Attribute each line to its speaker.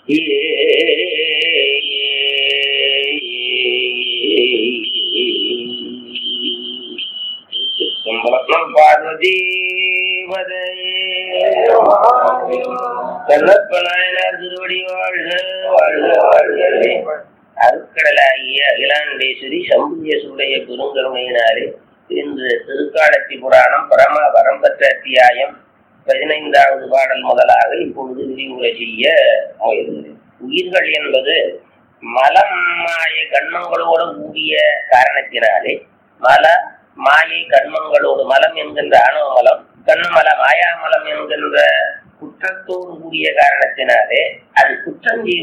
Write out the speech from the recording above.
Speaker 1: கும்பலம் பார்வதி கண்ணப்ப நாயனார் திருவடி வாழ்க வாழ்க வாழ்க அருக்கடலாகிய அகிலாண்டேஸ்வரி சம்புகேசுடைய பெருங்கருணையினாலே இன்று திருக்காலத்தி புராணம் பரம வரம்பற்ற அத்தியாயம் பதினைந்தாவது பாடல் முதலாக இப்பொழுது விரிவுரை செய்ய முயல்கிறேன் உயிர்கள் என்பது மலம் மாய கண்மங்களோடு கூடிய காரணத்தினாலே மல மாயை கண்மங்களோடு மலம் என்கின்ற ஆணவ மலம் கண்மல மாயாமலம் என்கின்ற குற்றத்தோடு கூடிய காரணத்தினாலே அது குற்றம் செய்யும்